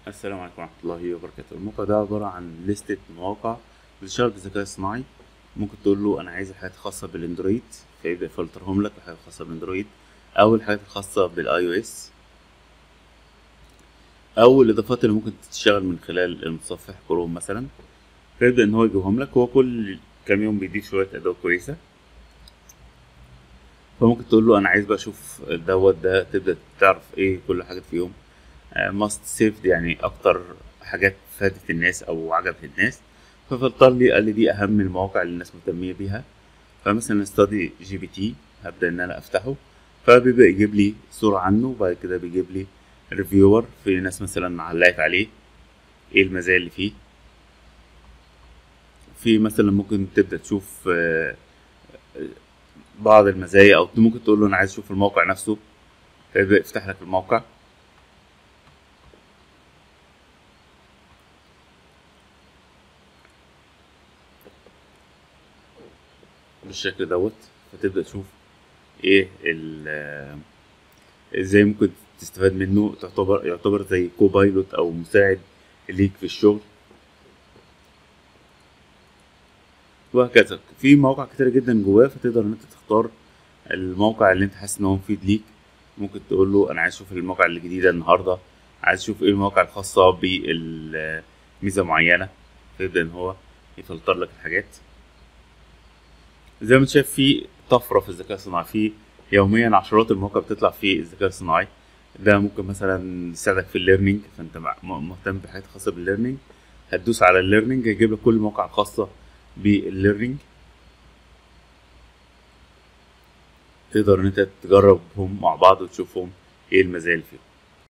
السلام عليكم ورحمة الله وبركاته الموقع ده عبارة عن لستة مواقع بتشتغل بالذكاء الصناعي ممكن تقول له أنا عايز الحاجات الخاصة بالأندرويد فيبدأ يفلترهم لك الحاجات الخاصة بالأندرويد أو الحاجات الخاصة بالآي أو إس أو الإضافات اللي ممكن تشتغل من خلال المتصفح كروم مثلا فيبدأ إن هو يجيبهم لك هو كل كام يوم بيضيف شوية أدوات كويسة فممكن تقول له أنا عايز بقى أشوف دوت ده تبدأ تعرف إيه كل حاجة فيهم ماست سيفد يعني اكتر حاجات فادت الناس او عجبت الناس ففلتر لي قال لي دي اهم المواقع اللي الناس مهتميه بيها فمثلا استادي جي بي تي هبدا ان انا افتحه فبيبدا يجيب لي صوره عنه وبعد كده بيجيب لي ريفيور في ناس مثلا علقت عليه ايه المزايا اللي فيه في مثلا ممكن تبدا تشوف بعض المزايا او ممكن تقول له انا عايز اشوف الموقع نفسه فيبدا يفتح لك الموقع بالشكل دوت فتبدأ تشوف ايه ال ازاي ممكن تستفاد منه تعتبر يعتبر زي كوبايلوت او مساعد ليك في الشغل وهكذا في مواقع كتيرة جدا جواه فتقدر ان انت تختار الموقع اللي انت حاسس ان هو مفيد ليك ممكن تقول له انا عايز اشوف الموقع الجديدة النهاردة عايز اشوف ايه المواقع الخاصة بميزة معينة فيبدأ ان هو يفلتر لك الحاجات زي ما انت شايف في طفره في الذكاء الصناعي في يوميا عشرات المواقع بتطلع في الذكاء الصناعي ده ممكن مثلا يساعدك في الليرنينج فانت مهتم بحاجات خاصه بالليرنينج هتدوس على الليرنينج هيجيب لك كل المواقع الخاصه بالليرنينج تقدر ان انت تجربهم مع بعض وتشوفهم ايه المزايا اللي فيهم